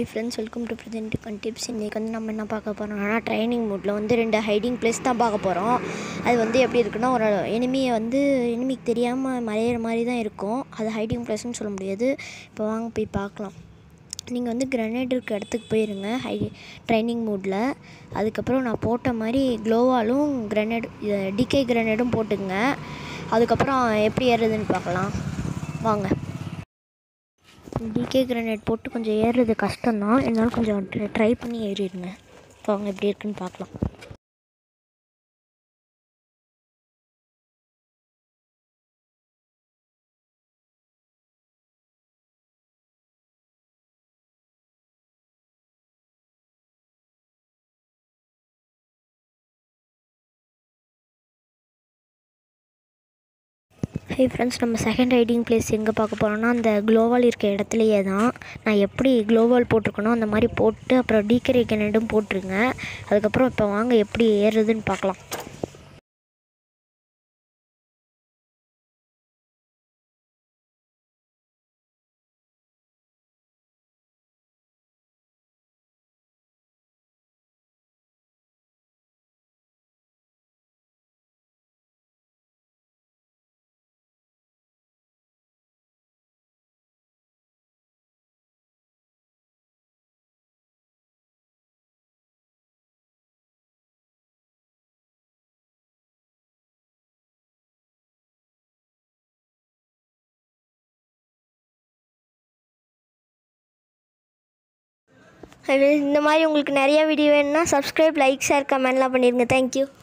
friends welcome to present gun tips இன்றைக்கி வந்து நம்ம என்ன பார்க்க போகிறோம்னா ட்ரைனிங் மூடில் வந்து ரெண்டு ஹைடிங் பிளேஸ் தான் பார்க்க போகிறோம் அது வந்து எப்படி இருக்குன்னா ஒரு எனிமியை வந்து எனிமிக்கு தெரியாமல் மறையிற மாதிரி தான் இருக்கும் அது ஹைடிங் பிளேஸ்னு சொல்ல முடியாது இப்போ வாங்க போய் பார்க்கலாம் நீங்கள் வந்து கிரனேட் இருக்க இடத்துக்கு போயிருங்க ஹை ட்ரைனிங் மூடில் அதுக்கப்புறம் நான் போட்ட மாதிரி க்ளோவாலும் கிரனேட் டிகே கிரனேடும் போட்டுங்க அதுக்கப்புறம் எப்படி ஏறுறதுன்னு பார்க்கலாம் வாங்க டிகே கிரனேட் போட்டு கொஞ்சம் ஏறுறது கஷ்டம்தான் இருந்தாலும் கொஞ்சம் ட்ரை பண்ணி ஏறிடுங்க வாங்க எப்படி இருக்குன்னு பார்க்கலாம் ஹே ஃப்ரெண்ட்ஸ் நம்ம செகண்ட் ரைடிங் பிளேஸ் எங்கே பார்க்க போகிறோம்னா அந்த க்ளோவால் இருக்க இடத்துலையே தான் நான் எப்படி க்ளோவால் போட்டிருக்கனோ அந்த மாதிரி போட்டு அப்புறம் டீக்கரை கிணடும் போட்டுருங்க அதுக்கப்புறம் இப்போ வாங்க எப்படி ஏறுறதுன்னு பார்க்கலாம் இந்த மாதிரி உங்களுக்கு நிறைய வீடியோ வேணும்னா சப்ஸ்கிரைப் லைக் ஷேர் கமெண்ட்லாம் பண்ணிடுங்க தேங்க்யூ